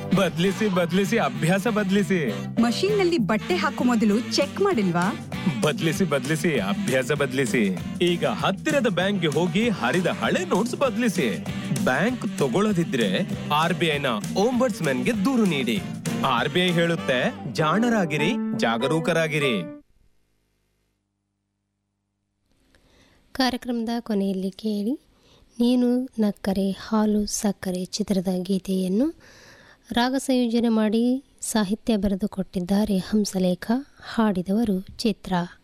ಬದ್ಲಿಸಿ ಬದ್ಲಿಸಿ ಅಭ್ಯಾಸ ಬದ್ಲಿಸಿ ಮಷೀನ್ ನಲ್ಲಿ ಬಟ್ಟೆ ಹಾಕೋ ಮೊದಲು ಚೆಕ್ ಮಾಡಿಲ್ವಾ ಬದ್ಲಿಸಿ ಬದ್ಲಿಸಿ ಅಭ್ಯಾಸ ಬದ್ಲಿಸಿ ಈಗ ಹತ್ತಿರದ ಬ್ಯಾಂಕ್ಗೆ ಹೋಗಿ ಹರಿದ ಹಳೆ ನೋಟ್ಸ್ ಬದ್ಲಿಸಿ ಬ್ಯಾಂಕ್ ತಗೊಳ್ಳದಿದ್ರೆ ಆರ್ ಬಿ ಐನ ಗೆ ದೂರು ನೀಡಿ ಆರ್ ಬಿ ಐ ಹೇಳುತ್ತೆ ಜಾಣರಾಗಿರಿ ಜಾಗರೂಕರಾಗಿರಿ ಕಾರ್ಯಕ್ರಮದ ಕೊನೆಯಲ್ಲಿ ಕೇಳಿ ನೀನು ನಕ್ಕರೆ ಹಾಲು ಸಕ್ಕರೆ ಚಿತ್ರದ ಗೀತೆಯನ್ನು ರಾಗ ಸಂಯೋಜನೆ ಮಾಡಿ ಸಾಹಿತ್ಯ ಬರೆದುಕೊಟ್ಟಿದ್ದಾರೆ ಹಂಸಲೇಖ ಹಾಡಿದವರು ಚಿತ್ರ